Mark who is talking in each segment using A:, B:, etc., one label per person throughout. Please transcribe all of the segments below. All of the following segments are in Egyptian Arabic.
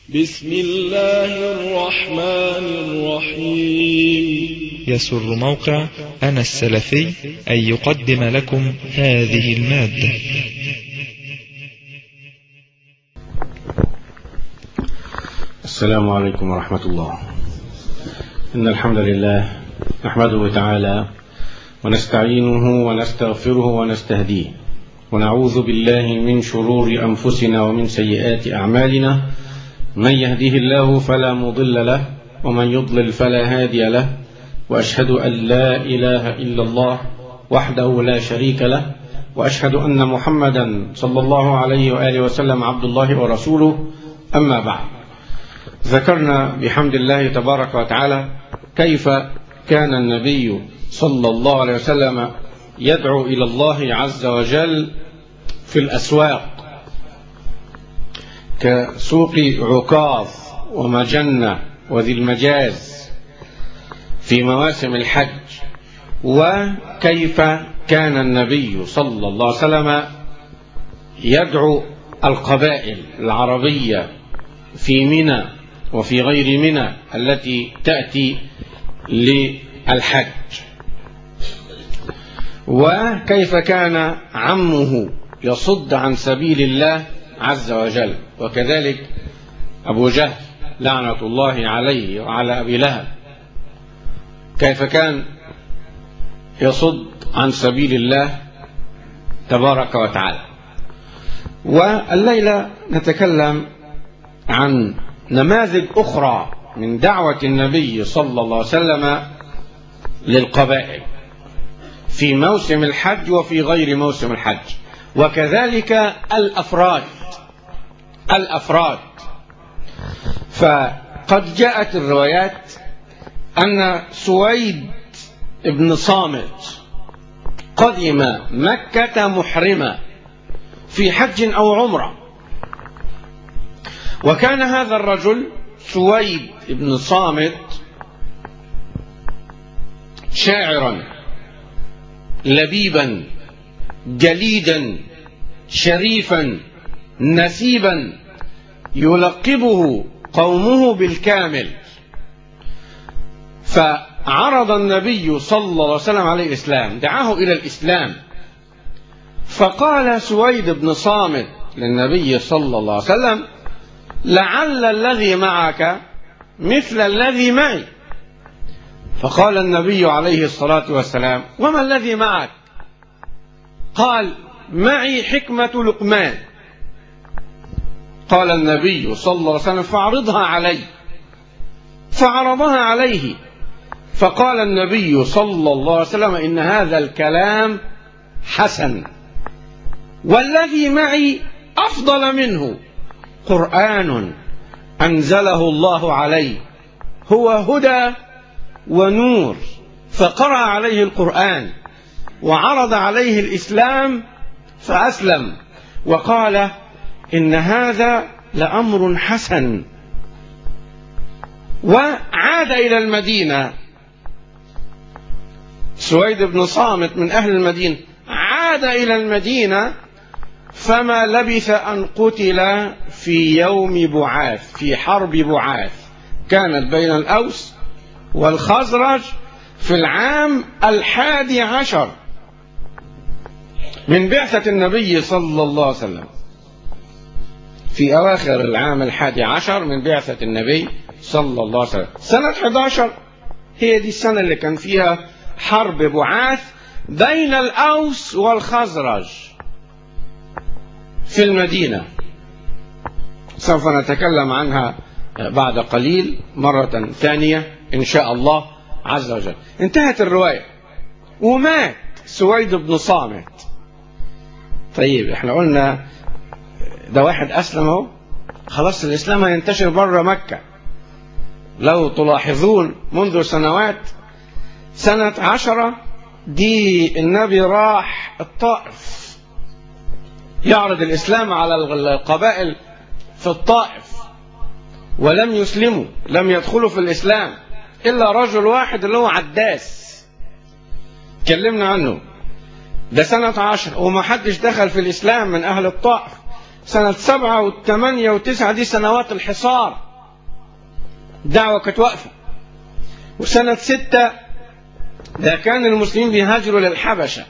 A: بسم الله الرحمن الرحيم
B: يسر موقع أنا السلفي أن يقدم لكم هذه المادة
C: السلام عليكم ورحمة الله إن الحمد لله نحمده تعالى ونستعينه ونستغفره ونستهديه ونعوذ بالله من شرور أنفسنا ومن سيئات أعمالنا من يهده الله فلا مضل له ومن يضلل فلا هادي له وأشهد أن لا إله إلا الله وحده لا شريك له وأشهد أن محمدا صلى الله عليه وآله وسلم عبد الله ورسوله أما بعد ذكرنا بحمد الله تبارك وتعالى كيف كان النبي صلى الله عليه وسلم يدعو إلى الله عز وجل في الأسواق كسوق عكاظ ومجنة وذي المجاز في مواسم الحج وكيف كان النبي صلى الله عليه وسلم يدعو القبائل العربية في منى وفي غير منى التي تأتي للحج وكيف كان عمه يصد عن سبيل الله عز وجل وكذلك أبو جهل لعنة الله عليه وعلى أبي لهب كيف كان يصد عن سبيل الله تبارك وتعالى والليلة نتكلم عن نماذج أخرى من دعوة النبي صلى الله عليه وسلم للقبائل في موسم الحج وفي غير موسم الحج وكذلك الأفراد الأفراد فقد جاءت الروايات أن سويد بن صامت قدم مكة محرمة في حج أو عمرة وكان هذا الرجل سويد بن صامت شاعرا لبيبا جليدا شريفا نسيبا يلقبه قومه بالكامل فعرض النبي صلى الله عليه وسلم عليه الإسلام دعاه إلى الإسلام فقال سويد بن صامت للنبي صلى الله عليه وسلم لعل الذي معك مثل الذي معي فقال النبي عليه الصلاة والسلام وما الذي معك قال معي حكمة لقمان قال النبي صلى الله عليه وسلم فاعرضها علي فعرضها عليه فقال النبي صلى الله عليه وسلم إن هذا الكلام حسن والذي معي أفضل منه قرآن أنزله الله عليه هو هدى ونور فقرأ عليه القرآن وعرض عليه الإسلام فأسلم وقال إن هذا لأمر حسن وعاد إلى المدينة سويد بن صامت من أهل المدينة عاد إلى المدينة فما لبث أن قتل في يوم بعاث في حرب بعاث كانت بين الأوس والخزرج في العام الحادي عشر من بعثة النبي صلى الله عليه وسلم في أواخر العام الحادي عشر من بعثة النبي صلى الله عليه وسلم سنة 11 هي دي السنة اللي كان فيها حرب بعاث بين الأوس والخزرج في المدينة سوف نتكلم عنها بعد قليل مرة ثانية إن شاء الله عز وجل انتهت الرواية ومات سويد بن صامت طيب احنا قلنا ده واحد أسلم اهو خلاص الإسلام هينتشر بره مكة لو تلاحظون منذ سنوات سنة عشرة دي النبي راح الطائف يعرض الإسلام على القبائل في الطائف ولم يسلموا لم يدخلوا في الإسلام إلا رجل واحد اللي هو عداس كلمنا عنه ده سنة عشر وما حدش دخل في الإسلام من أهل الطائف سنة سبعة وثمانية وتسعة دي سنوات الحصار الدعوة كانت واقفة وسنة ستة ده كان المسلمين بيهاجروا للحبشة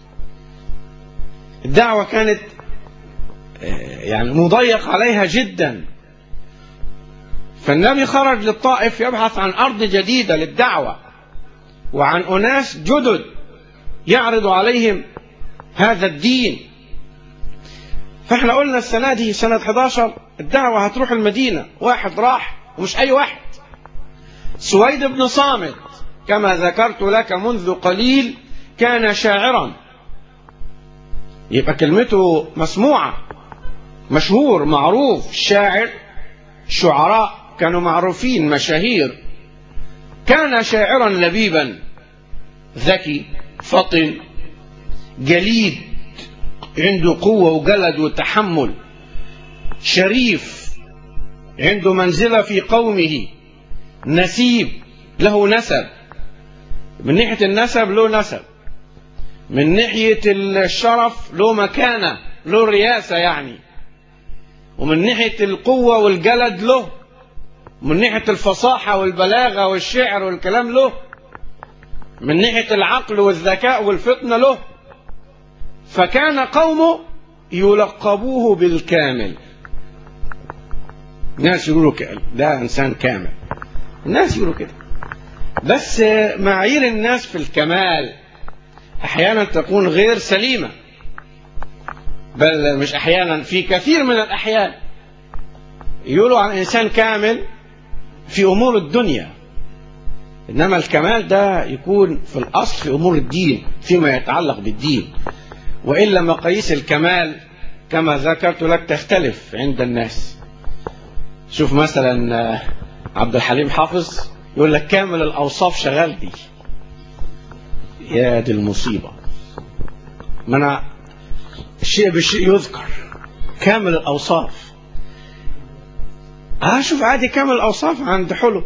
C: الدعوة كانت يعني مضيق عليها جدا فالنبي خرج للطائف يبحث عن أرض جديدة للدعوة وعن أناس جدد يعرض عليهم هذا الدين فاحنا قلنا السنة دي سنة 11 الدعوة هتروح المدينة واحد راح ومش أي واحد سويد بن صامت كما ذكرت لك منذ قليل كان شاعرا يبقى كلمته مسموعة مشهور معروف شاعر شعراء كانوا معروفين مشاهير كان شاعرا لبيبا ذكي فطن جليد عنده قوة وجلد وتحمل شريف عنده منزلة في قومه نسيب له نسب من ناحية النسب له نسب من ناحية الشرف له مكانة له رياسة يعني ومن ناحية القوة والجلد له من ناحية الفصاحة والبلاغة والشعر والكلام له من ناحية العقل والذكاء والفطنة له فكان قومه يلقبوه بالكامل الناس يقولوا ده إنسان كامل الناس يقولوا كده بس معايير الناس في الكمال أحيانا تكون غير سليمة بل مش أحيانا في كثير من الأحيان يقولوا عن إنسان كامل في أمور الدنيا إنما الكمال ده يكون في الأصل في أمور الدين فيما يتعلق بالدين وإلا مقاييس الكمال كما ذكرت لك تختلف عند الناس شوف مثلا عبد الحليم حافظ يقول لك كامل الأوصاف شغال دي يا دي المصيبة ما أنا الشيء بالشيء يذكر كامل الأوصاف أشوف عادي كامل الأوصاف عند حلو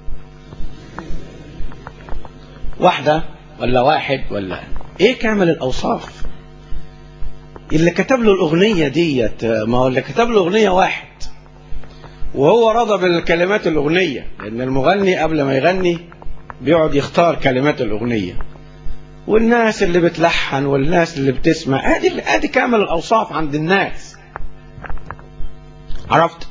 C: واحدة ولا واحد ولا إيه كامل الأوصاف اللي كتب له الأغنية ديت ما هو اللي كتب له أغنية واحد وهو رضى بالكلمات الأغنية لأن المغني قبل ما يغني بيقعد يختار كلمات الأغنية والناس اللي بتلحن والناس اللي بتسمع ادي ادي كامل الاوصاف عند الناس عرفت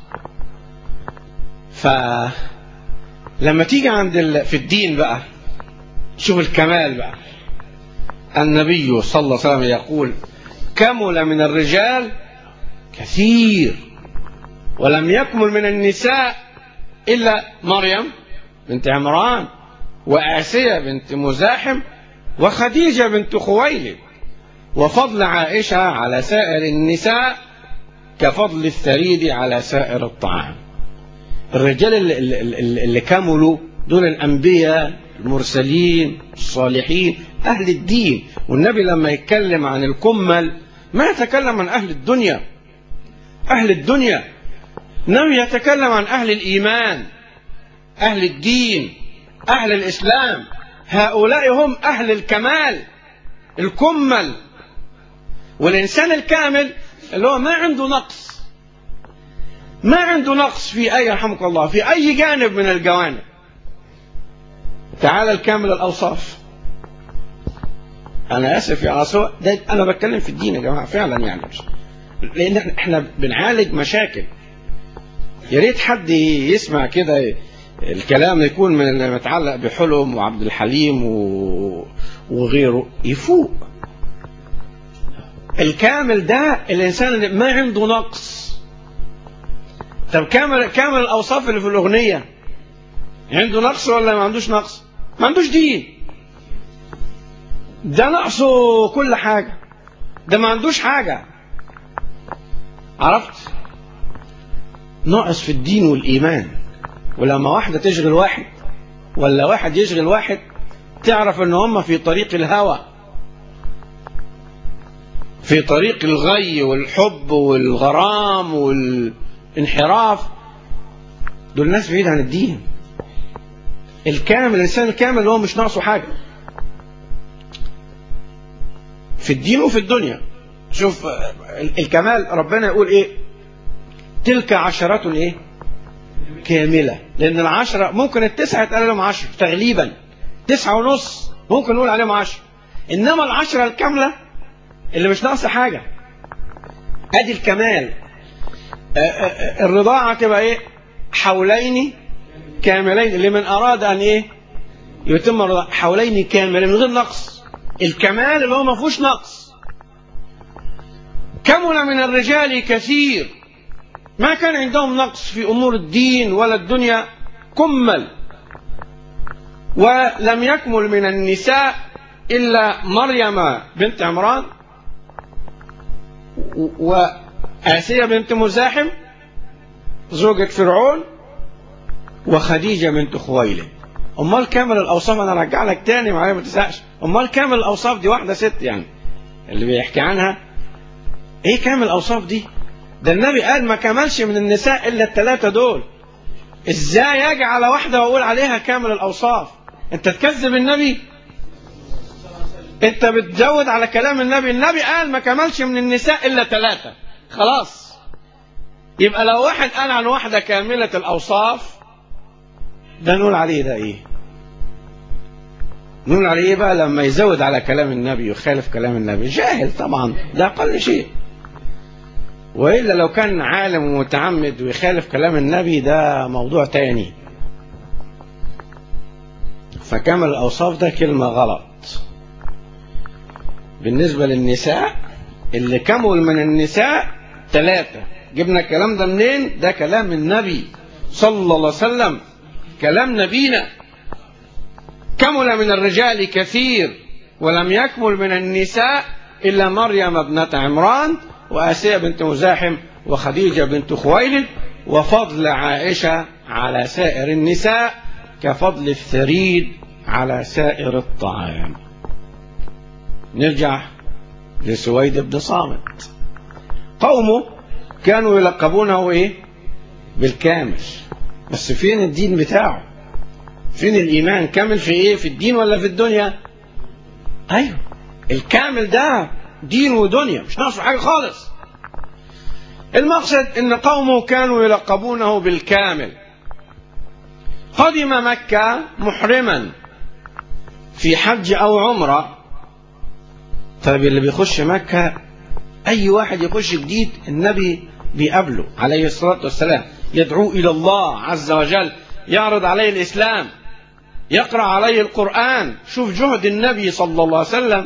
C: ف لما تيجي عند ال... في الدين بقى شوف الكمال بقى النبي صلى الله عليه وسلم يقول كمل من الرجال كثير ولم يكمل من النساء إلا مريم بنت عمران وآسية بنت مزاحم وخديجة بنت خويلد وفضل عائشة على سائر النساء كفضل الثريد على سائر الطعام الرجال اللي, اللي, اللي كملوا دول الأنبياء المرسلين الصالحين أهل الدين والنبي لما يتكلم عن الكمل ما يتكلم عن أهل الدنيا أهل الدنيا النبي يتكلم عن أهل الإيمان أهل الدين أهل الإسلام هؤلاء هم أهل الكمال الكمل والإنسان الكامل اللي هو ما عنده نقص ما عنده نقص في أي رحمك الله في أي جانب من الجوانب تعالى الكامل الأوصاف أنا آسف يا عصوة ده أنا بتكلم في الدين يا جماعة فعلا يعني مش لأن إحنا بنعالج مشاكل يا ريت حد يسمع كده الكلام يكون من اللي متعلق بحلم وعبد الحليم و... وغيره يفوق الكامل ده الانسان اللي ما عنده نقص طب كامل كامل الاوصاف اللي في الاغنيه عنده نقص ولا ما عندوش نقص ما عندوش دين ده نقصه كل حاجه ده ما عندوش حاجه عرفت ناقص في الدين والايمان ولما واحدة تشغل واحد ولا واحد يشغل واحد تعرف ان هم في طريق الهوى في طريق الغي والحب والغرام والانحراف دول ناس بعيد عن الدين الكامل الانسان الكامل هو مش ناقصه حاجه في الدين وفي الدنيا شوف الكمال ربنا يقول ايه تلك عشرة ايه كاملة لأن العشرة ممكن التسعة يتقال لهم عشر تغليبا تسعة ونص ممكن نقول عليهم عشر إنما العشرة الكاملة اللي مش ناقصة حاجة أدي الكمال آه، آه، آه، الرضاعة تبقى إيه حولين كاملين لمن أراد أن إيه يتم الرضاعة حولين كاملين من غير نقص الكمال اللي هو ما فيهوش نقص كمل من الرجال كثير ما كان عندهم نقص في امور الدين ولا الدنيا كمل ولم يكمل من النساء الا مريم بنت عمران و- واسيه بنت مزاحم زوجة فرعون وخديجه بنت خويلد امال كامل الاوصاف انا ارجع لك تاني معايا ما تزهقش امال كامل الاوصاف دي واحده ست يعني اللي بيحكي عنها ايه كامل الاوصاف دي ده النبي قال ما كملش من النساء الا الثلاثه دول ازاي اجي على واحده واقول عليها كامل الاوصاف انت تكذب النبي انت بتزود على كلام النبي النبي قال ما كملش من النساء الا ثلاثه خلاص يبقى لو واحد قال عن واحده كامله الاوصاف ده نقول عليه ده ايه نقول عليه ايه بقى لما يزود على كلام النبي ويخالف كلام النبي جاهل طبعا ده اقل شيء والا لو كان عالم ومتعمد ويخالف كلام النبي ده موضوع تاني فكامل الاوصاف ده كلمه غلط بالنسبه للنساء اللي كمل من النساء ثلاثه جبنا الكلام ده منين ده كلام النبي صلى الله عليه وسلم كلام نبينا كمل من الرجال كثير ولم يكمل من النساء إلا مريم ابنة عمران وآسيا بنت مزاحم وخديجة بنت خويلد وفضل عائشة على سائر النساء كفضل الثريد على سائر الطعام نرجع لسويد بن صامت قومه كانوا يلقبونه ايه بالكامل بس فين الدين بتاعه فين الايمان كامل في ايه في الدين ولا في الدنيا ايوه الكامل ده دين ودنيا مش ناقصه حاجه خالص المقصد ان قومه كانوا يلقبونه بالكامل قدم مكه محرما في حج او عمره طيب اللي بيخش مكه اي واحد يخش جديد النبي بيقابله عليه الصلاه والسلام يدعو الى الله عز وجل يعرض عليه الاسلام يقرا عليه القران شوف جهد النبي صلى الله عليه وسلم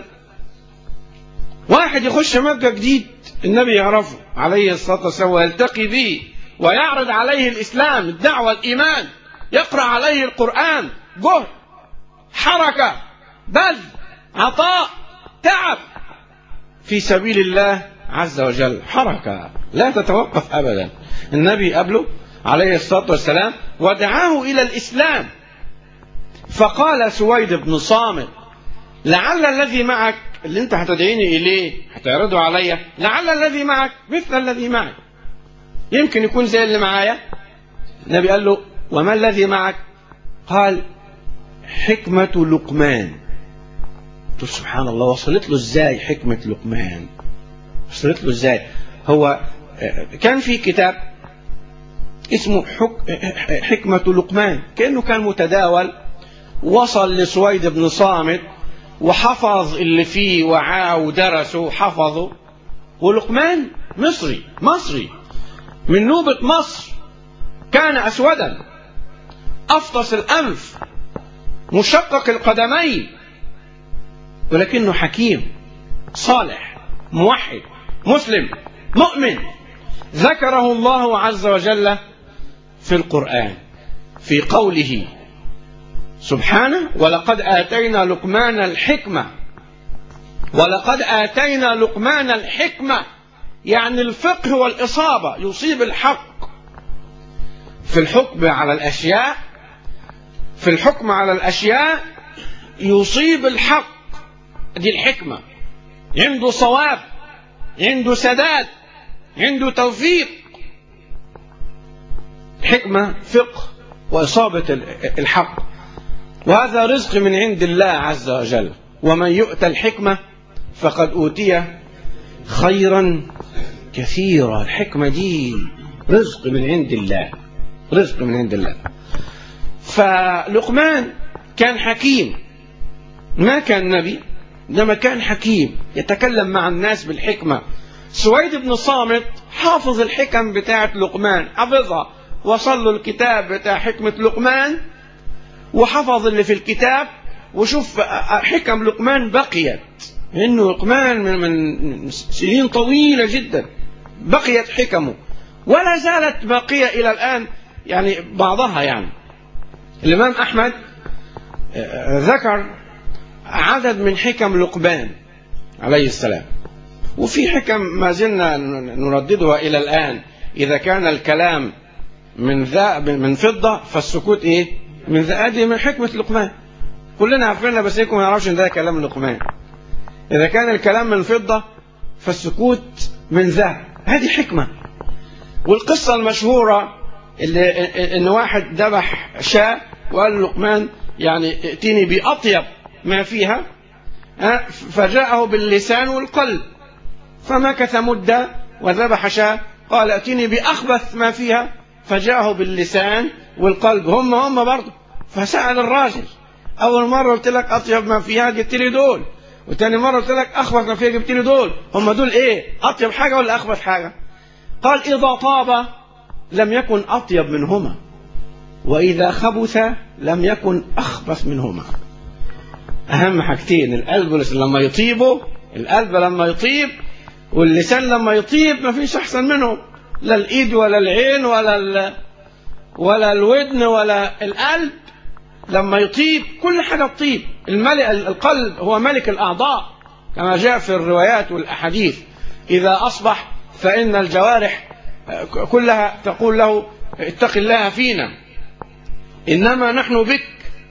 C: واحد يخش مكه جديد النبي يعرفه عليه الصلاه والسلام ويلتقي به ويعرض عليه الاسلام الدعوه الايمان يقرا عليه القران جهد حركه بذل عطاء تعب في سبيل الله عز وجل حركه لا تتوقف ابدا النبي قبله عليه الصلاه والسلام ودعاه الى الاسلام فقال سويد بن صامت لعل الذي معك اللي انت هتدعيني اليه هتعرضه عليا لعل الذي معك مثل الذي معي يمكن يكون زي اللي معايا النبي قال له وما الذي معك قال حكمة لقمان قلت سبحان الله وصلت له ازاي حكمة لقمان وصلت له ازاي هو كان في كتاب اسمه حك... حكمة لقمان كأنه كان متداول وصل لسويد بن صامت وحفظ اللي فيه وعاه ودرسه وحفظه ولقمان مصري مصري من نوبة مصر كان أسودا أفطس الأنف مشقق القدمين ولكنه حكيم صالح موحد مسلم مؤمن ذكره الله عز وجل في القرآن في قوله سبحانه ولقد آتينا لقمان الحكمة ولقد آتينا لقمان الحكمة يعني الفقه والإصابة يصيب الحق في الحكم على الأشياء في الحكم على الأشياء يصيب الحق دي الحكمة عنده صواب عنده سداد عنده توفيق حكمة فقه وإصابة الحق وهذا رزق من عند الله عز وجل ومن يؤتى الحكمة فقد أوتي خيرا كثيرا الحكمة دي رزق من عند الله رزق من عند الله فلقمان كان حكيم ما كان نبي إنما كان حكيم يتكلم مع الناس بالحكمة سويد بن صامت حافظ الحكم بتاعة لقمان حفظها وصل له الكتاب بتاع حكمة لقمان وحفظ اللي في الكتاب وشوف حكم لقمان بقيت انه لقمان من, من سنين طويلة جدا بقيت حكمه ولا زالت باقية الى الان يعني بعضها يعني الامام احمد ذكر عدد من حكم لقمان عليه السلام وفي حكم ما زلنا نرددها الى الان اذا كان الكلام من ذا من فضه فالسكوت ايه؟ من ذا ادي من حكمه لقمان كلنا عارفينها بس يمكن ما نعرفش ان ده كلام لقمان اذا كان الكلام من فضه فالسكوت من ذهب هذه حكمه والقصه المشهوره اللي ان واحد ذبح شاة وقال لقمان يعني ائتني باطيب ما فيها فجاءه باللسان والقلب فمكث مدة وذبح شاة قال ائتني بأخبث ما فيها فجاءه باللسان والقلب هم هم برضه فسأل الراجل أول مرة قلت لك أطيب ما فيها جبت لي دول وتاني مرة قلت لك أخبث ما فيها جبت لي دول هم دول إيه أطيب حاجة ولا أخبث حاجة قال إذا طاب لم يكن أطيب منهما وإذا خبث لم يكن أخبث منهما أهم حاجتين القلب لما يطيبه القلب لما يطيب واللسان لما يطيب ما فيش أحسن منهم لا الإيد ولا العين ولا ال... ولا الودن ولا القلب لما يطيب كل حاجة تطيب الملك القلب هو ملك الأعضاء كما جاء في الروايات والأحاديث إذا أصبح فإن الجوارح كلها تقول له اتق الله فينا إنما نحن بك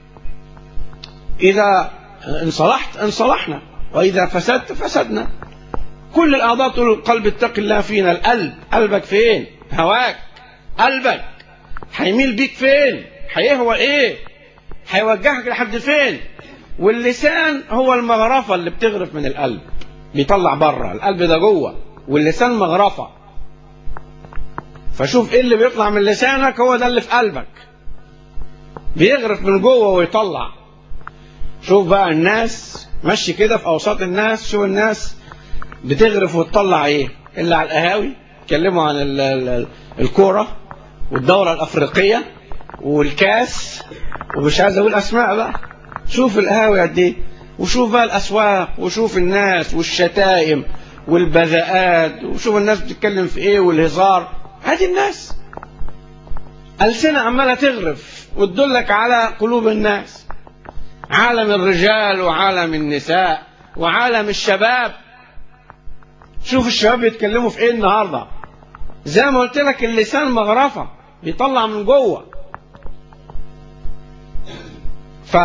C: إذا انصلحت انصلحنا وإذا فسدت فسدنا كل الأعضاء تقول القلب اتق الله فينا القلب قلبك فين هواك قلبك هيميل بيك فين هيهوى ايه هيوجهك لحد فين واللسان هو المغرفة اللي بتغرف من القلب بيطلع بره القلب ده جوه واللسان مغرفة فشوف ايه اللي بيطلع من لسانك هو ده اللي في قلبك بيغرف من جوه ويطلع شوف بقى الناس مشي كده في اوساط الناس شوف الناس بتغرف وتطلع ايه اللي على القهاوي اتكلموا عن ال ال الكوره والدوره الافريقيه والكاس ومش عايز اقول اسماء بقى شوف القهاوي قد ايه وشوف بقى الاسواق وشوف الناس والشتائم والبذاءات وشوف الناس بتتكلم في ايه والهزار هذه الناس ألسنة عمالة تغرف وتدلك على قلوب الناس عالم الرجال وعالم النساء وعالم الشباب شوف الشباب بيتكلموا في ايه النهارده زي ما قلت لك اللسان مغرفه بيطلع من جوه ف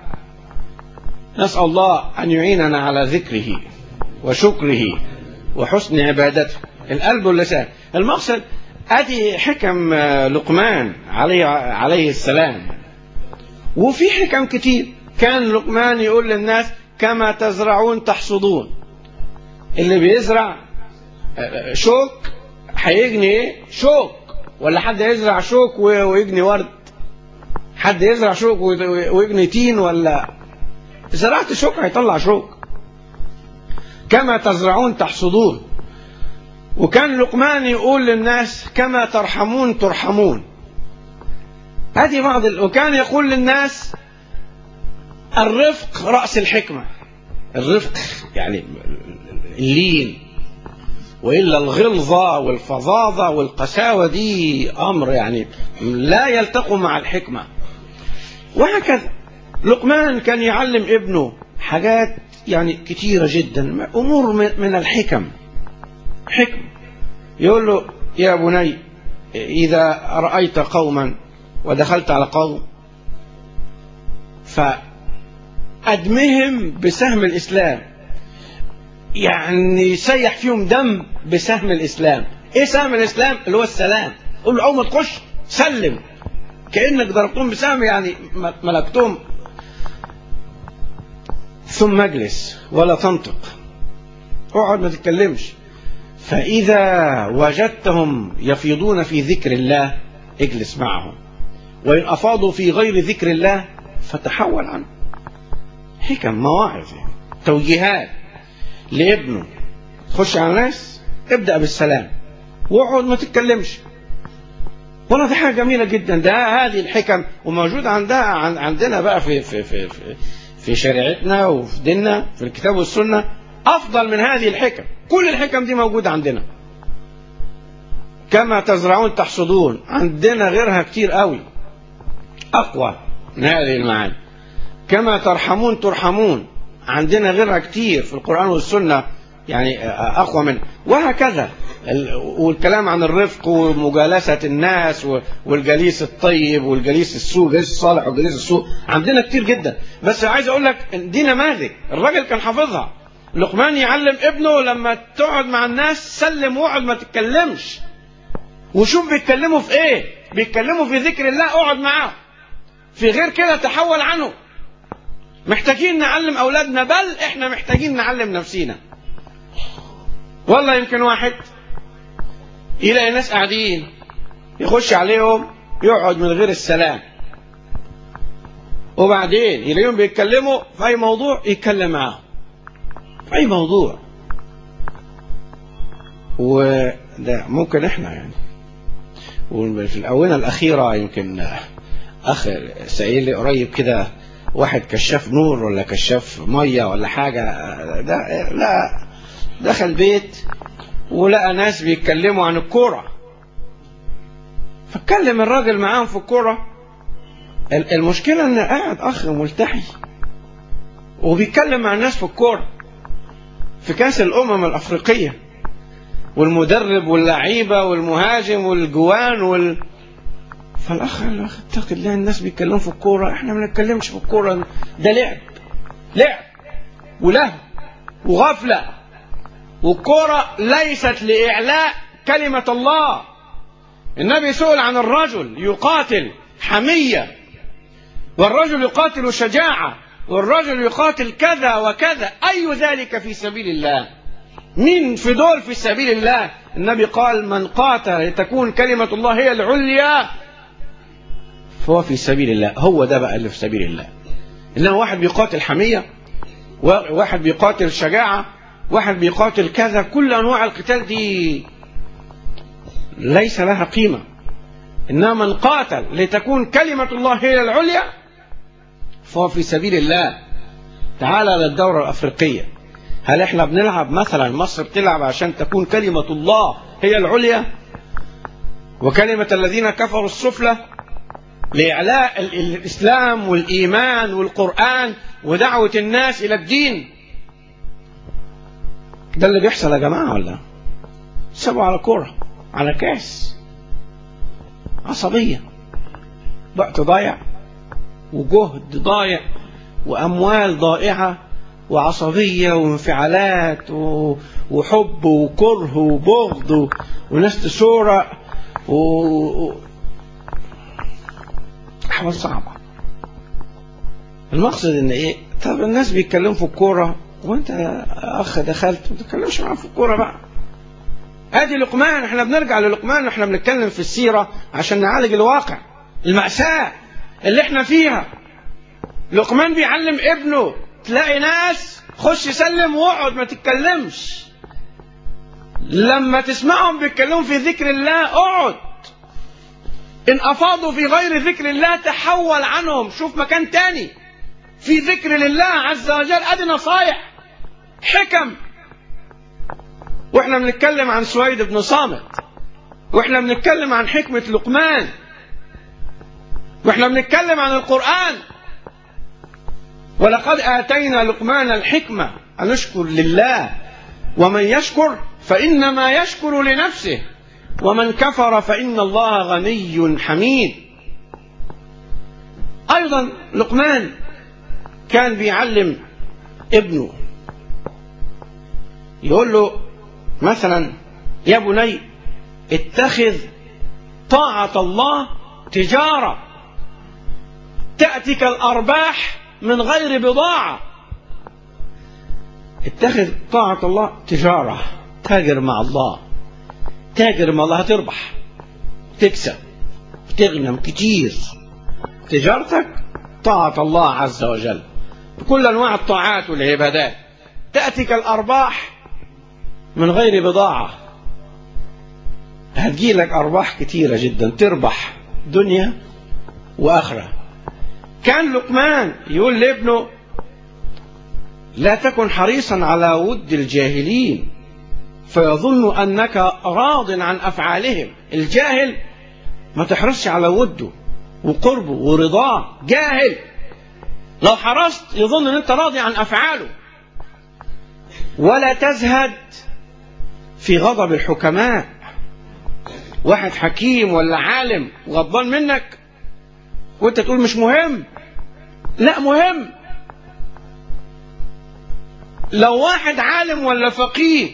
C: نسأل الله أن يعيننا على ذكره وشكره وحسن عبادته القلب واللسان المقصد أدي حكم لقمان عليه, عليه السلام وفي حكم كتير كان لقمان يقول للناس كما تزرعون تحصدون اللي بيزرع شوك هيجني ايه شوك ولا حد يزرع شوك ويجني ورد حد يزرع شوك ويجني تين ولا زرعت شوك هيطلع شوك كما تزرعون تحصدون وكان لقمان يقول للناس كما ترحمون ترحمون هذه بعض ال... وكان يقول للناس الرفق رأس الحكمة الرفق يعني اللين وإلا الغلظة والفظاظة والقساوة دي أمر يعني لا يلتقوا مع الحكمة وهكذا لقمان كان يعلم ابنه حاجات يعني كتيرة جدا أمور من الحكم حكم يقول له يا بني إذا رأيت قوما ودخلت على قوم فأدمهم بسهم الإسلام يعني سيح فيهم دم بسهم الإسلام إيه سهم الإسلام اللي هو السلام قول له أول ما تخش سلم كأنك ضربتهم بسهم يعني ملكتهم ثم اجلس ولا تنطق اقعد ما تتكلمش فإذا وجدتهم يفيضون في ذكر الله اجلس معهم وإن أفاضوا في غير ذكر الله فتحول عنه حكم مواعظ يعني. توجيهات لابنه تخش على ناس ابدأ بالسلام واقعد ما تتكلمش والله دي حاجة جميلة جدا ده هذه الحكم وموجود عندها عندنا بقى في في في في, في شريعتنا وفي ديننا في الكتاب والسنة أفضل من هذه الحكم كل الحكم دي موجودة عندنا كما تزرعون تحصدون عندنا غيرها كتير قوي أقوى من هذه المعاني كما ترحمون ترحمون عندنا غيرها كتير في القرآن والسنة يعني أقوى من وهكذا والكلام عن الرفق ومجالسة الناس والجليس الطيب والجليس السوء الجليس الصالح والجليس السوء عندنا كتير جدا بس عايز أقول لك دي نماذج الراجل كان حافظها لقمان يعلم ابنه لما تقعد مع الناس سلم واقعد ما تتكلمش وشوف بيتكلموا في ايه بيتكلموا في ذكر الله اقعد معاه في غير كده تحول عنه محتاجين نعلم اولادنا بل احنا محتاجين نعلم نفسينا والله يمكن واحد يلاقي ناس قاعدين يخش عليهم يقعد من غير السلام وبعدين يلاقيهم بيتكلموا في اي موضوع يتكلم معاهم في اي موضوع وده ممكن احنا يعني وفي الاونه الاخيره يمكن اخ سائل لي قريب كده واحد كشاف نور ولا كشاف ميه ولا حاجه ده لا دخل بيت ولقى ناس بيتكلموا عن الكوره فاتكلم الراجل معاهم في الكوره المشكله ان قاعد اخ ملتحي وبيتكلم مع الناس في الكوره في كاس الامم الافريقيه والمدرب واللعيبه والمهاجم والجوان وال فالاخ قال له اتق الله الناس بيتكلموا في الكوره احنا ما بنتكلمش في الكوره ده لعب لعب ولهو وغفله والكوره ليست لاعلاء كلمه الله النبي سئل عن الرجل يقاتل حميه والرجل يقاتل شجاعه والرجل يقاتل كذا وكذا اي ذلك في سبيل الله مين في دول في سبيل الله النبي قال من قاتل لتكون كلمة الله هي العليا فهو في سبيل الله هو ده بقى اللي في سبيل الله إنما واحد بيقاتل حمية واحد بيقاتل شجاعة واحد بيقاتل كذا كل أنواع القتال دي ليس لها قيمة إنما من قاتل لتكون كلمة الله هي العليا فهو في سبيل الله تعال للدورة الأفريقية هل احنا بنلعب مثلا مصر بتلعب عشان تكون كلمة الله هي العليا وكلمة الذين كفروا السفلى لإعلاء الإسلام والإيمان والقرآن ودعوة الناس إلى الدين ده اللي بيحصل يا جماعة ولا سابوا على كرة على كاس عصبية وقت ضايع وجهد ضايع وأموال ضائعة وعصبية وانفعالات و... وحب وكره وبغض و... وناس تسورة و... أحوال صعبة المقصد ان ايه طب الناس بيتكلموا في الكورة وانت اخ دخلت ما تتكلمش معاهم في الكورة بقى ادي لقمان احنا بنرجع للقمان واحنا بنتكلم في السيرة عشان نعالج الواقع المأساة اللي احنا فيها لقمان بيعلم ابنه تلاقي ناس خش سلم واقعد ما تتكلمش لما تسمعهم بيتكلموا في ذكر الله اقعد ان افاضوا في غير ذكر الله تحول عنهم شوف مكان تاني في ذكر لله عز وجل ادي نصايح حكم واحنا بنتكلم عن سويد بن صامت واحنا بنتكلم عن حكمة لقمان واحنا بنتكلم عن القرآن ولقد آتينا لقمان الحكمة أن نشكر لله ومن يشكر فإنما يشكر لنفسه ومن كفر فإن الله غني حميد أيضا لقمان كان بيعلم ابنه يقول له مثلا يا بني اتخذ طاعة الله تجارة تأتيك الأرباح من غير بضاعة اتخذ طاعة الله تجارة تاجر مع الله تاجر مع الله هتربح تكسب تغنم كتير تجارتك طاعة الله عز وجل بكل أنواع الطاعات والعبادات تأتيك الأرباح من غير بضاعة هتجيلك أرباح كتيرة جدا تربح دنيا وآخرة كان لقمان يقول لابنه لا تكن حريصا على ود الجاهلين فيظن أنك راض عن أفعالهم الجاهل ما تحرصش على وده وقربه ورضاه جاهل لو حرصت يظن ان انت راضي عن افعاله ولا تزهد في غضب الحكماء واحد حكيم ولا عالم غضبان منك وانت تقول مش مهم لا مهم لو واحد عالم ولا فقيه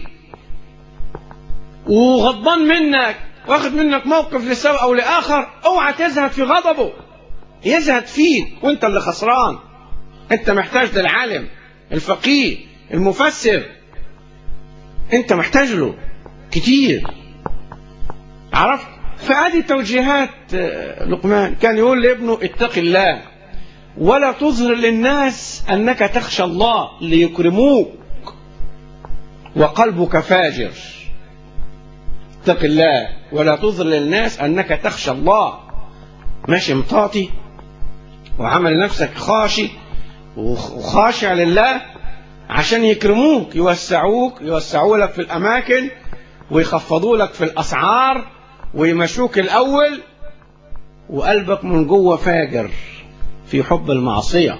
C: وغضبان منك واخد منك موقف لسبب او لاخر اوعى تزهد في غضبه يزهد فيك وانت اللي خسران انت محتاج للعالم الفقيه المفسر انت محتاج له كتير عرفت فهذه توجيهات لقمان كان يقول لابنه اتق الله ولا تظهر للناس انك تخشى الله ليكرموك وقلبك فاجر اتق الله ولا تظهر للناس انك تخشى الله ماشي مطاطي وعمل نفسك خاشي وخاشع لله عشان يكرموك يوسعوك يوسعوا لك في الاماكن ويخفضوا لك في الاسعار ويمشوك الاول وقلبك من جوه فاجر في حب المعصيه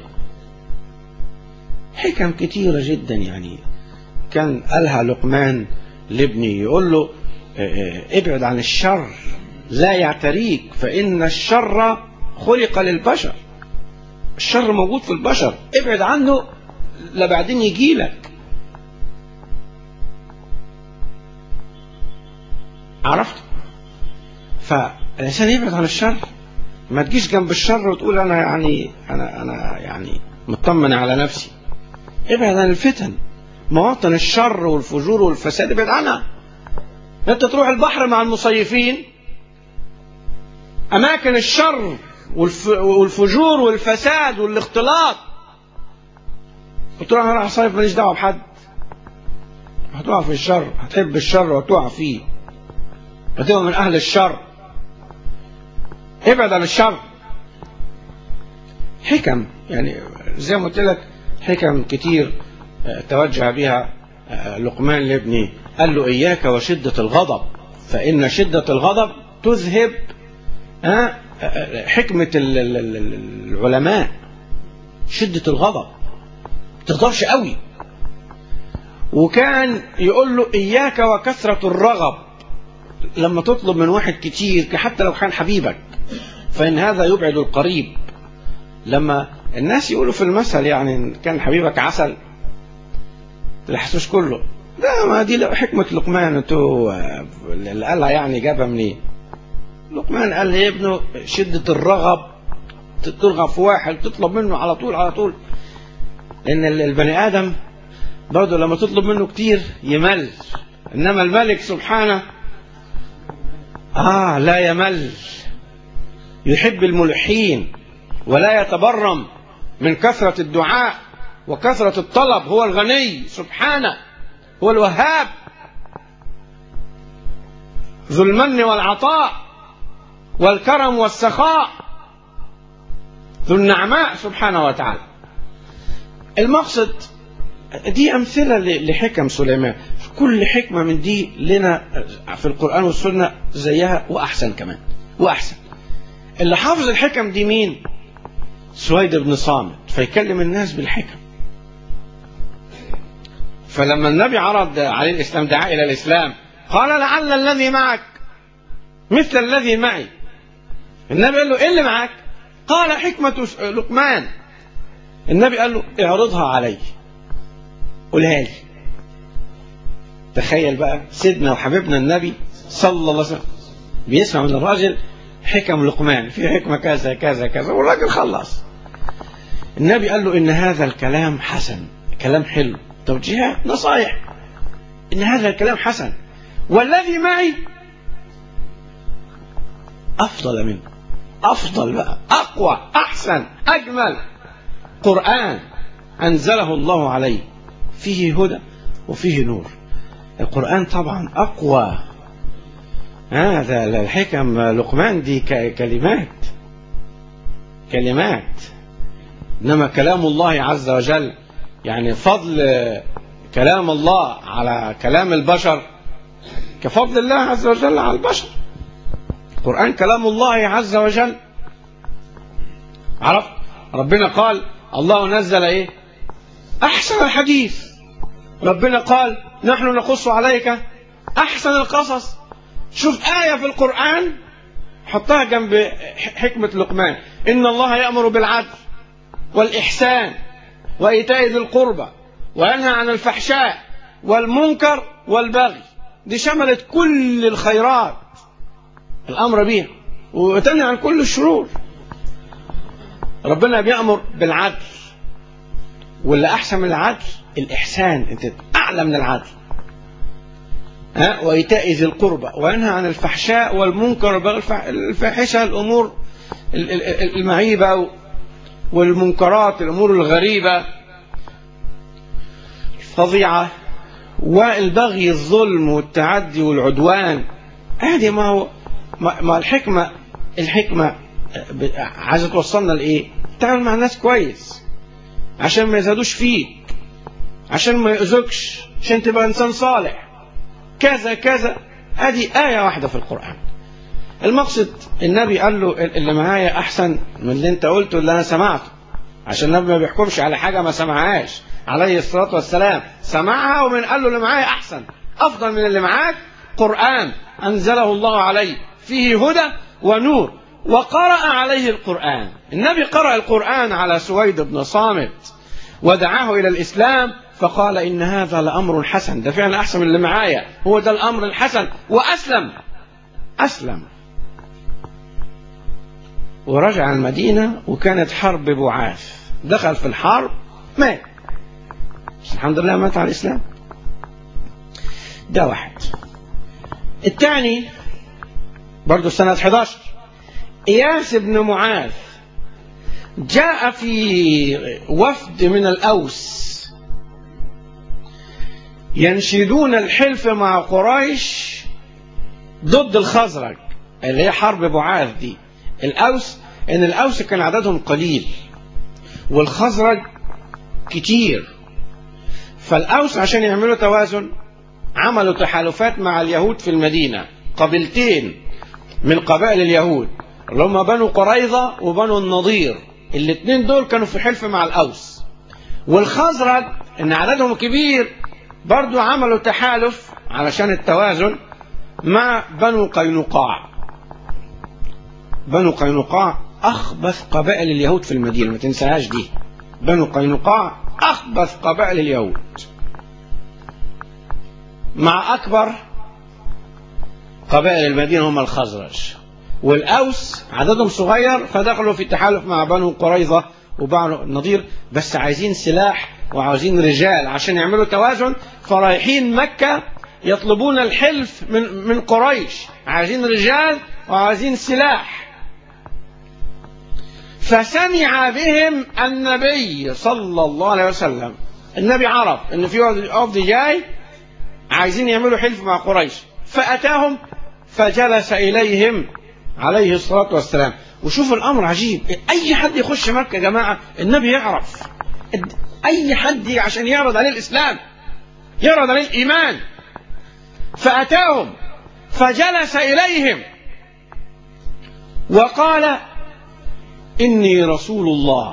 C: حكم كتيره جدا يعني كان قالها لقمان لابني يقول له ابعد عن الشر لا يعتريك فإن الشر خلق للبشر الشر موجود في البشر ابعد عنه لبعدين يجي لك عرفت فالإنسان يبعد عن الشر ما تجيش جنب الشر وتقول أنا يعني أنا أنا يعني مطمن على نفسي ابعد عن الفتن مواطن الشر والفجور والفساد ابعد عنها انت تروح البحر مع المصيفين اماكن الشر والفجور والفساد والاختلاط وتروح انا راح صيف ماليش دعوه بحد هتقع في الشر هتحب الشر وتقع فيه هتبقى من اهل الشر ابعد عن الشر حكم يعني زي ما قلت لك حكم كتير توجه بها لقمان لابنه قال له إياك وشدة الغضب فإن شدة الغضب تذهب حكمة العلماء شدة الغضب تغضبش قوي وكان يقول له إياك وكثرة الرغب لما تطلب من واحد كتير حتى لو كان حبيبك فإن هذا يبعد القريب لما الناس يقولوا في المثل يعني كان حبيبك عسل تلحسوش كله لا ما دي حكمة لقمان انتوا اللي قالها يعني جابها منين لقمان قال لي ابنه شدة الرغب ترغب في واحد تطلب منه على طول على طول لأن البني آدم برضه لما تطلب منه كتير يمل إنما الملك سبحانه آه لا يمل يحب الملحين ولا يتبرم من كثرة الدعاء وكثرة الطلب هو الغني سبحانه هو الوهاب ذو المن والعطاء والكرم والسخاء ذو النعماء سبحانه وتعالى المقصد دي أمثلة لحكم سليمان كل حكمة من دي لنا في القرآن والسنة زيها وأحسن كمان وأحسن اللي حافظ الحكم دي مين سويد بن صامت فيكلم الناس بالحكم فلما النبي عرض عليه الإسلام دعا إلى الإسلام قال لعل الذي معك مثل الذي معي النبي قال له إيه اللي معك قال حكمة لقمان النبي قال له اعرضها علي قولها لي تخيل بقى سيدنا وحبيبنا النبي صلى الله عليه وسلم بيسمع من الراجل حكم لقمان في حكمة كذا كذا كذا والراجل خلص النبي قال له إن هذا الكلام حسن كلام حلو توجيهات نصايح إن هذا الكلام حسن والذي معي أفضل منه أفضل بقى أقوى أحسن أجمل قرآن أنزله الله عليه فيه هدى وفيه نور القرآن طبعا أقوى هذا الحكم لقمان دي كلمات كلمات إنما كلام الله عز وجل يعني فضل كلام الله على كلام البشر كفضل الله عز وجل على البشر القرآن كلام الله عز وجل عرفت ربنا قال الله نزل ايه احسن الحديث ربنا قال نحن نقص عليك احسن القصص شوف آية في القرآن حطها جنب حكمة لقمان إن الله يأمر بالعدل والإحسان وإيتاء ذي القربى وينهى عن الفحشاء والمنكر والبغي دي شملت كل الخيرات الأمر بها وتنهى عن كل الشرور ربنا بيأمر بالعدل واللي أحسن من العدل الإحسان أنت أعلى من العدل ها وإيتاء ذي القربى وينهى عن الفحشاء والمنكر الفاحشة الأمور المعيبة والمنكرات الأمور الغريبة الفظيعة والبغي الظلم والتعدي والعدوان هذه ما هو ما الحكمة الحكمة عايزة توصلنا لإيه؟ تعمل مع الناس كويس عشان ما يزادوش فيك عشان ما يؤذوكش عشان تبقى إنسان صالح كذا كذا هذه آية واحدة في القرآن المقصد النبي قال له اللي معايا أحسن من اللي أنت قلته اللي أنا سمعته عشان النبي ما بيحكمش على حاجة ما سمعهاش عليه الصلاة والسلام سمعها ومن قال له اللي معايا أحسن أفضل من اللي معاك قرآن أنزله الله عليه فيه هدى ونور وقرأ عليه القرآن النبي قرأ القرآن على سويد بن صامت ودعاه إلى الإسلام فقال إن هذا لأمر حسن ده فعلا أحسن من اللي معايا هو ده الأمر الحسن وأسلم أسلم ورجع المدينة وكانت حرب بعاث دخل في الحرب مات بس الحمد لله مات على الإسلام ده واحد الثاني برضه سنة 11 إياس بن معاذ جاء في وفد من الأوس ينشدون الحلف مع قريش ضد الخزرج اللي هي حرب بعاث دي الأوس إن الأوس كان عددهم قليل والخزرج كتير فالأوس عشان يعملوا توازن عملوا تحالفات مع اليهود في المدينة قبيلتين من قبائل اليهود اللي هم بنو قريظة وبنو النضير الاثنين دول كانوا في حلف مع الأوس والخزرج إن عددهم كبير برضو عملوا تحالف علشان التوازن مع بنو قينقاع بنو قينقاع أخبث قبائل اليهود في المدينة ما تنساهاش دي بنو قينقاع أخبث قبائل اليهود مع أكبر قبائل المدينة هم الخزرج والأوس عددهم صغير فدخلوا في التحالف مع بنو قريظة وبنو النضير بس عايزين سلاح وعاوزين رجال عشان يعملوا توازن فرايحين مكة يطلبون الحلف من من قريش عايزين رجال وعايزين سلاح فسمع بهم النبي صلى الله عليه وسلم النبي عرف ان في وفد جاي عايزين يعملوا حلف مع قريش فأتاهم فجلس إليهم عليه الصلاة والسلام وشوف الأمر عجيب أي حد يخش مكة يا جماعة النبي يعرف أي حد عشان يعرض عليه الإسلام يعرض عليه الإيمان فأتاهم فجلس إليهم وقال إني رسول الله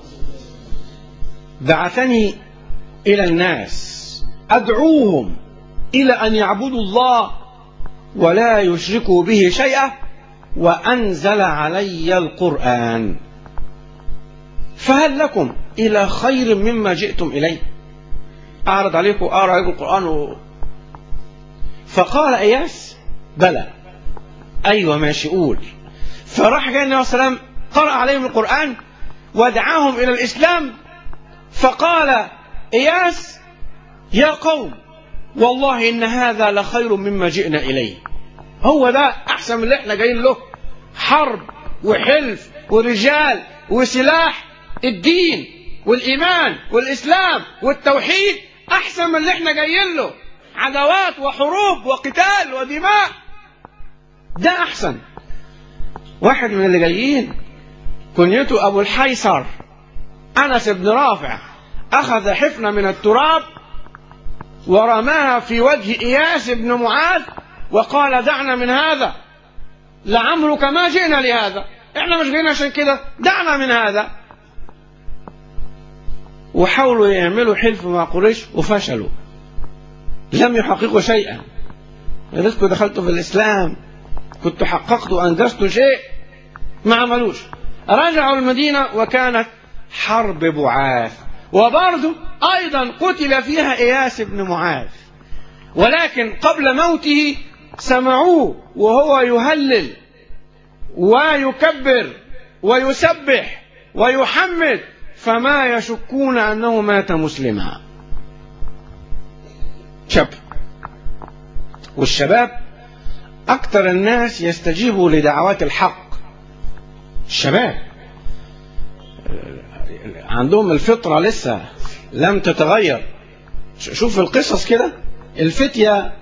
C: بعثني إلى الناس أدعوهم إلى أن يعبدوا الله ولا يشركوا به شيئا وأنزل علي القرآن فهل لكم إلى خير مما جئتم إليه أعرض عليكم أقرأ عليكم القرآن و... فقال إياس بلى أيوة ماشي قول فراح جاء النبي صلى الله عليه وسلم قرأ عليهم القرآن ودعاهم إلى الإسلام فقال إياس يا قوم والله إن هذا لخير مما جئنا إليه هو ده أحسن من اللي احنا جايين له حرب وحلف ورجال وسلاح الدين والإيمان والإسلام والتوحيد أحسن من اللي احنا جايين له عداوات وحروب وقتال ودماء ده أحسن واحد من اللي جايين كنيته أبو الحيصر أنس بن رافع أخذ حفنة من التراب ورماها في وجه إياس بن معاذ وقال دعنا من هذا لعمرك ما جئنا لهذا احنا مش جايين عشان كده دعنا من هذا وحاولوا يعملوا حلف مع قريش وفشلوا لم يحققوا شيئا يا ريتكم دخلتوا في الاسلام كنتوا حققتوا انجزتوا شيء ما عملوش رجعوا المدينه وكانت حرب بعاث وبرضه ايضا قتل فيها اياس بن معاذ ولكن قبل موته سمعوه وهو يهلل ويكبر ويسبح ويحمد فما يشكون انه مات مسلما شاب والشباب اكثر الناس يستجيبوا لدعوات الحق الشباب عندهم الفطره لسه لم تتغير شوف القصص كده الفتيه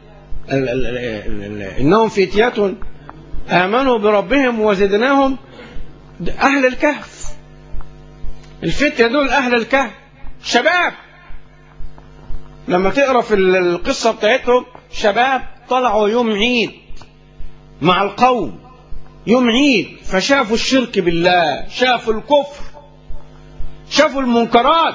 C: انهم فتية امنوا بربهم وزدناهم اهل الكهف الفتية دول اهل الكهف شباب لما تقرا في القصه بتاعتهم شباب طلعوا يوم عيد مع القوم يوم عيد فشافوا الشرك بالله شافوا الكفر شافوا المنكرات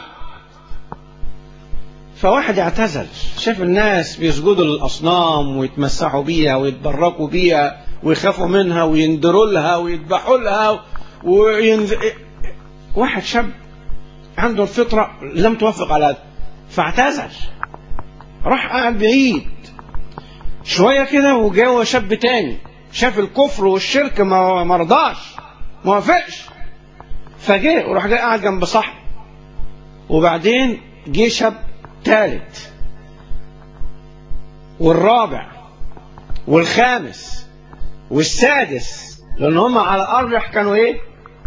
C: فواحد اعتزل شاف الناس بيسجدوا للاصنام ويتمسحوا بيها ويتبركوا بيها ويخافوا منها ويندروا لها ويذبحوا لها وينز... واحد شاب عنده الفطره لم توافق على هذا فاعتزل راح قاعد بعيد شويه كده وجاء شاب تاني شاف الكفر والشرك ما مرضاش ما وافقش فجه وراح جاي قاعد جنب صاحبه وبعدين جه شاب ثالث والرابع والخامس والسادس لان هم على الارجح كانوا ايه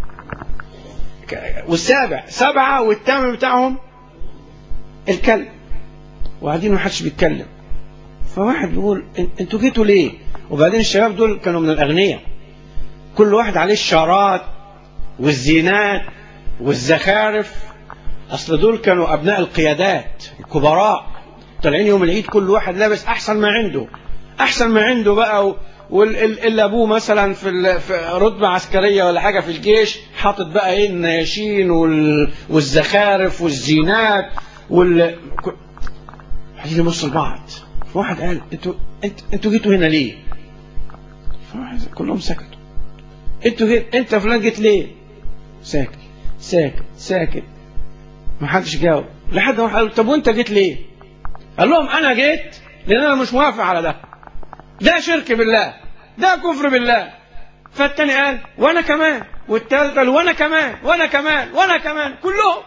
C: والسابع سبعة والثامن بتاعهم الكلب وبعدين ما حدش بيتكلم فواحد بيقول انتوا جيتوا ليه وبعدين الشباب دول كانوا من الاغنياء كل واحد عليه الشارات والزينات والزخارف اصل دول كانوا ابناء القيادات الكبراء طالعين يوم العيد كل واحد لابس احسن ما عنده احسن ما عنده بقى واللي ابوه مثلا في في رتبه عسكريه ولا حاجه في الجيش حاطط بقى ايه النياشين والزخارف والزينات وال عايزين يبص لبعض فواحد قال انتوا انت انتوا جيتوا هنا ليه؟ كلهم سكتوا انتوا جيت انت فلان جيت ليه؟ ساكت ساكت ساكت ما حدش جاوب لحد ما قال طب وانت جيت ليه؟ قال لهم انا جيت لان انا مش موافق على ده ده شرك بالله ده كفر بالله فالتاني قال وانا كمان والتالت قال وانا كمان وانا كمان وانا كمان كلهم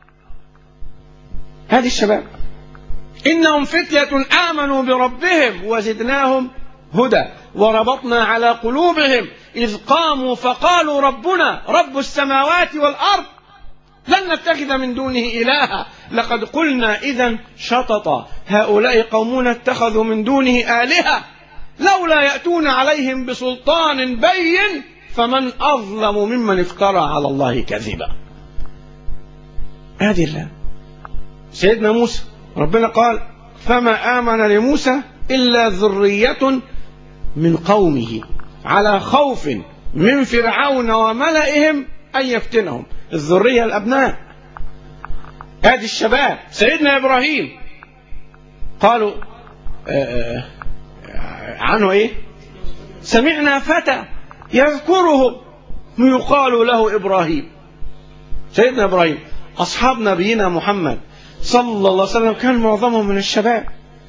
C: هذه الشباب انهم فتية امنوا بربهم وزدناهم هدى وربطنا على قلوبهم اذ قاموا فقالوا ربنا رب السماوات والارض لن نتخذ من دونه إلها لقد قلنا إذا شططا هؤلاء قومون اتخذوا من دونه آلهة لولا يأتون عليهم بسلطان بين فمن أظلم ممن افترى على الله كذبا هذه الله سيدنا موسى ربنا قال فما آمن لموسى إلا ذرية من قومه على خوف من فرعون وملئهم أن يفتنهم الذرية الأبناء هذه الشباب سيدنا إبراهيم قالوا آآ آآ عنه إيه سمعنا فتى يذكرهم يقال له إبراهيم سيدنا إبراهيم أصحاب نبينا محمد صلى الله عليه وسلم كان معظمهم من الشباب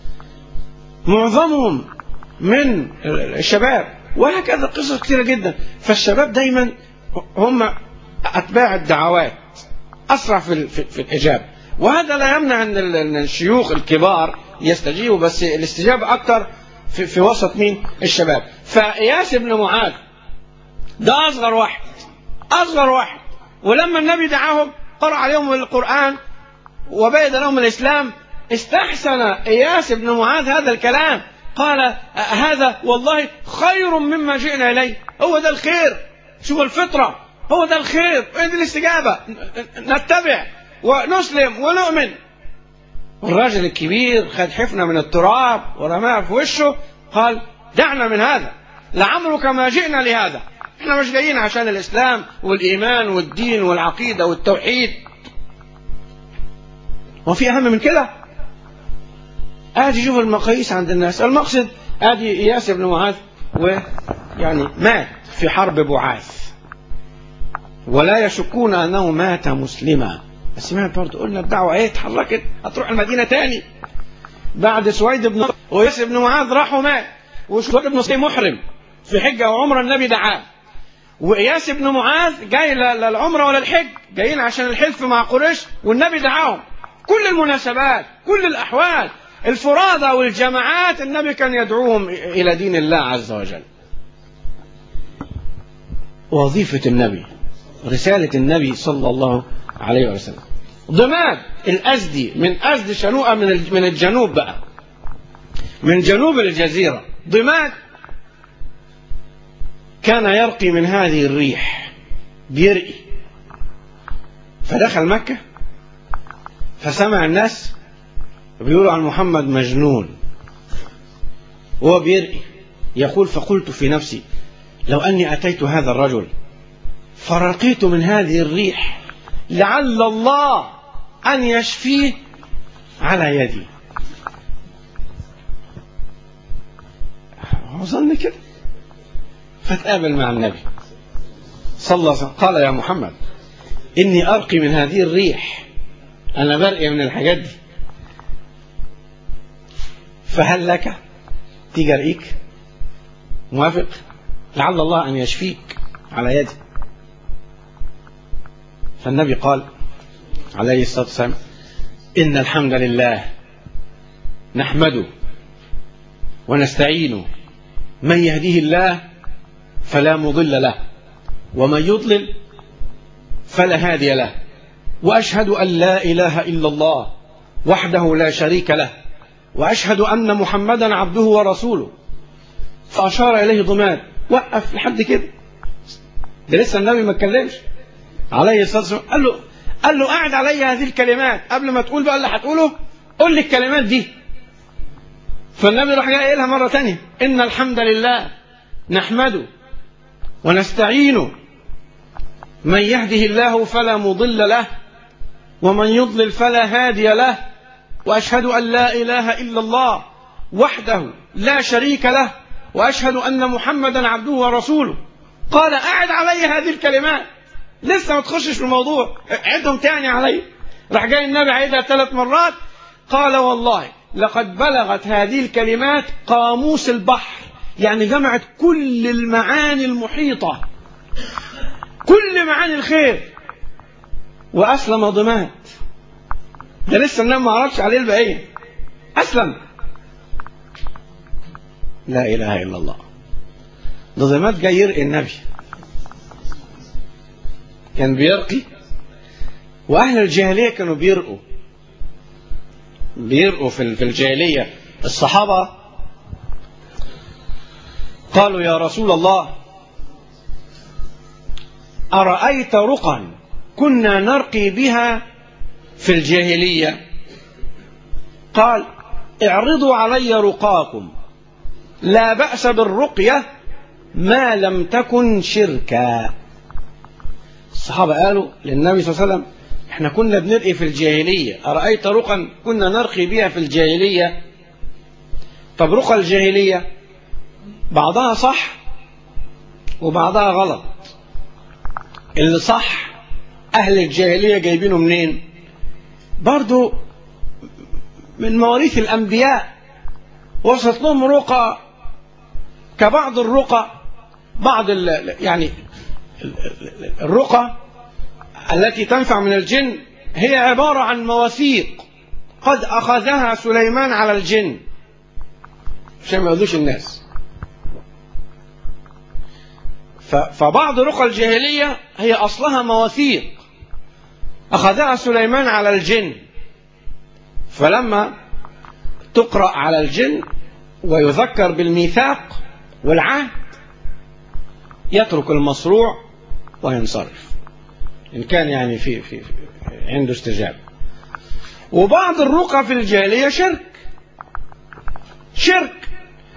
C: معظمهم من الشباب وهكذا قصص كثيرة جدا فالشباب دايما هم أتباع الدعوات أسرع في, في, في الإجابة وهذا لا يمنع أن الشيوخ الكبار
D: يستجيبوا بس الاستجابة أكتر في, في وسط مين الشباب فإياس بن معاذ ده أصغر واحد أصغر واحد ولما النبي دعاهم قرأ عليهم القرآن وبين لهم الإسلام استحسن إياس بن معاذ هذا الكلام قال هذا والله خير مما جئنا إليه هو ده الخير شوف الفطرة هو ده الخير هي دي الاستجابة نتبع ونسلم ونؤمن والراجل الكبير خد حفنة من التراب ورماها في وشه قال دعنا من هذا لعمرك ما جئنا لهذا احنا مش جايين عشان الإسلام والإيمان والدين والعقيدة والتوحيد وفي أهم من كده ادي شوف المقاييس عند الناس المقصد ادي اياس بن معاذ ويعني مات في حرب بعاث ولا يشكون انه مات مسلما بس مات برضه قلنا الدعوه ايه اتحركت هتروح المدينه تاني بعد سويد بن وياس بن معاذ راح ومات وسويد بن سويد محرم في حجه وعمره النبي دعاه واياس بن معاذ جاي لا للعمره ولا الحج جايين عشان الحلف مع قريش والنبي دعاهم كل المناسبات كل الاحوال الفرادى والجماعات النبي كان يدعوهم إلى دين الله عز وجل وظيفة النبي رسالة النبي صلى الله عليه وسلم ضماد الأزدي من أزد شنوءة من من الجنوب بقى من جنوب الجزيرة ضماد كان يرقي من هذه الريح بيرقي فدخل مكة فسمع الناس بيقولوا عن محمد مجنون وهو بيرقي يقول فقلت في نفسي لو أني أتيت هذا الرجل فرقيت من هذه الريح لعل الله أن يشفيه على يدي ظن كده فتقابل مع النبي صلى الله عليه وسلم قال يا محمد إني أرقي من هذه الريح أنا برقي من الحاجات دي فهل لك تيجي ارقيك موافق لعل الله ان يشفيك على يدي فالنبي قال عليه الصلاه والسلام ان الحمد لله نحمده ونستعينه من يهديه الله فلا مضل له ومن يضلل فلا هادي له واشهد ان لا اله الا الله وحده لا شريك له وأشهد أن محمدا عبده ورسوله فأشار إليه ضمان وقف لحد كده ده لسه النبي ما اتكلمش عليه الصلاة والسلام قال له قال له قاعد علي هذه الكلمات قبل ما تقول بقى اللي هتقوله قول لي الكلمات دي فالنبي راح جاي قايلها مرة تانية إن الحمد لله نحمده ونستعينه من يهده الله فلا مضل له ومن يضلل فلا هادي له واشهد ان لا اله الا الله وحده لا شريك له واشهد ان محمدا عبده ورسوله قال اعد علي هذه الكلمات لسه ما تخشش في الموضوع عدهم تاني علي راح جاي النبي عيدها ثلاث مرات قال والله لقد بلغت هذه الكلمات قاموس البحر يعني جمعت كل المعاني المحيطة كل معاني الخير وأسلم ضماد ده لسه النبي ما عرفش عليه البقية أسلم لا إله إلا الله ده ضماد جاي يرقي النبي كان بيرقي وأهل الجاهلية كانوا بيرقوا بيرقوا في في الجاهلية الصحابة قالوا يا رسول الله أرأيت رقا كنا نرقي بها في الجاهلية قال اعرضوا علي رقاكم لا بأس بالرقية ما لم تكن شركا الصحابة قالوا للنبي صلى الله عليه وسلم احنا كنا بنرقي في الجاهلية أرأيت رقا كنا نرقي بها في الجاهلية طب رقى الجاهلية بعضها صح وبعضها غلط اللي صح أهل الجاهلية جايبينه منين برضو من مواريث الأنبياء وصلت لهم رقى كبعض الرقى بعض ال يعني الرقى التي تنفع من الجن هي عبارة عن مواثيق قد أخذها سليمان على الجن عشان ما يؤذوش الناس ف- فبعض رقى الجاهلية هي أصلها مواثيق أخذها سليمان على الجن فلما تقرأ على الجن ويذكر بالميثاق والعهد يترك المصروع وينصرف إن كان يعني في, في, في عنده استجابة وبعض الرقى في الجاهلية شرك شرك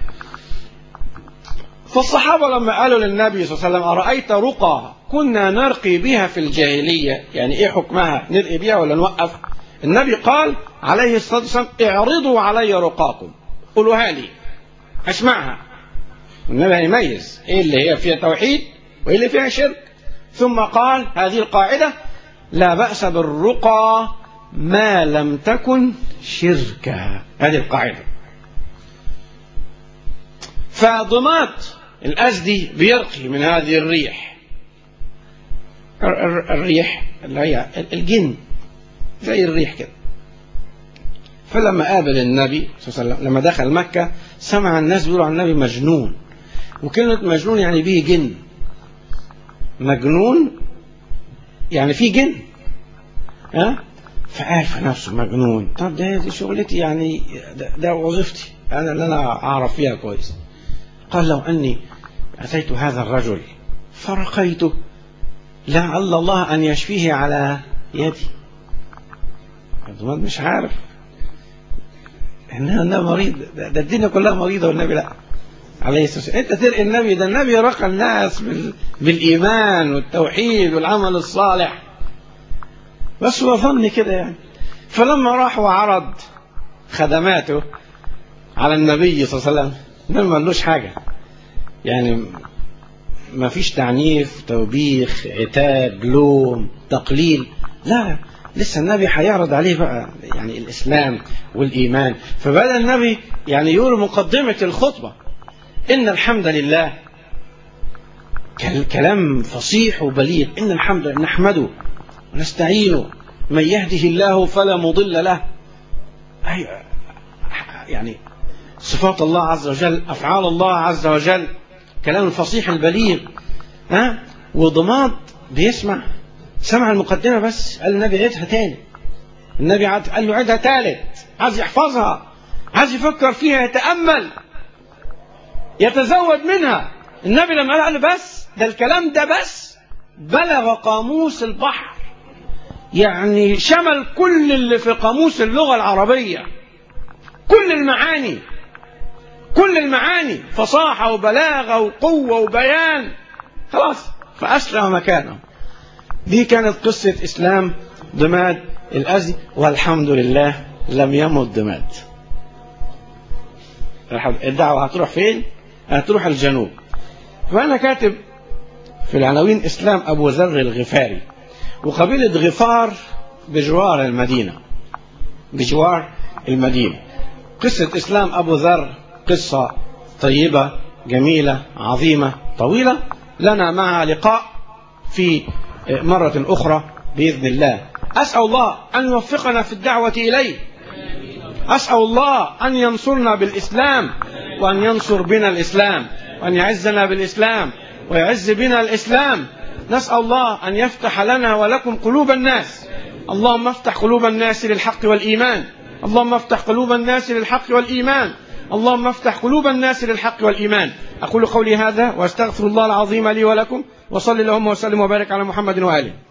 D: فالصحابة لما قالوا للنبي صلى الله عليه وسلم أرأيت رقى كنا نرقي بها في الجاهلية يعني إيه حكمها نرقي بها ولا نوقف النبي قال عليه الصلاة والسلام اعرضوا علي رقاكم قولوها لي أسمعها النبي هيميز إيه اللي هي فيها توحيد وإيه اللي فيها شرك ثم قال هذه القاعدة لا بأس بالرقى ما لم تكن شركا هذه القاعدة فضمات الأزدي بيرقي من هذه الريح الر- الر- الريح اللي هي الجن زي الريح كده فلما قابل النبي صلى الله عليه وسلم لما دخل مكة سمع الناس بيقولوا عن النبي مجنون وكلمة مجنون يعني به جن مجنون يعني فيه جن ها فقال في نفسه مجنون طب ده دي شغلتي يعني ده, ده وظيفتي انا اللي انا اعرف فيها كويس قال لو اني اتيت هذا الرجل فرقيته لعل الله ان يشفيه على يدي الضمان مش عارف انها انا مريض ده, ده الدنيا كلها مريضه والنبي لا عليه الصلاه والسلام انت ترقي النبي ده النبي رقى الناس بال... بالايمان والتوحيد والعمل الصالح بس هو ظن كده يعني فلما راح وعرض خدماته على النبي صلى الله عليه وسلم النبي ما قالوش حاجه يعني ما فيش تعنيف توبيخ عتاب لوم تقليل لا لسه النبي هيعرض عليه بقى يعني الاسلام والايمان فبدا النبي يعني يقول مقدمه الخطبه ان الحمد لله كل- كلام فصيح وبليغ ان الحمد لله نحمده ونستعينه من يهده الله فلا مضل له أي- يعني صفات الله عز وجل افعال الله عز وجل كلام الفصيح البليغ ها وضماد بيسمع سمع المقدمة بس قال النبي عيدها تاني النبي عاد قال له عيدها تالت عايز يحفظها عايز يفكر فيها يتأمل يتزود منها النبي لما قال له بس ده الكلام ده بس بلغ قاموس البحر يعني شمل كل اللي في قاموس اللغة العربية كل المعاني كل المعاني فصاحة وبلاغة وقوة وبيان خلاص فأسلم مكانه دي كانت قصة إسلام ضماد الأزدي والحمد لله لم يمت ضماد الدعوة هتروح فين؟ هتروح الجنوب فأنا كاتب في العناوين إسلام أبو ذر الغفاري وقبيلة غفار بجوار المدينة بجوار المدينة قصة إسلام أبو ذر قصة طيبة جميلة عظيمة طويلة لنا معها لقاء في مرة أخرى بإذن الله أسأل الله أن يوفقنا في الدعوة إليه أسأل الله أن ينصرنا بالإسلام وأن ينصر بنا الإسلام وأن يعزنا بالإسلام ويعز بنا الإسلام نسأل الله أن يفتح لنا ولكم قلوب الناس اللهم افتح قلوب الناس للحق والإيمان اللهم افتح قلوب الناس للحق والإيمان اللهم افتح قلوب الناس للحق والإيمان أقول قولي هذا وأستغفر الله العظيم لي ولكم وصلي اللهم وسلم وبارك على محمد وآله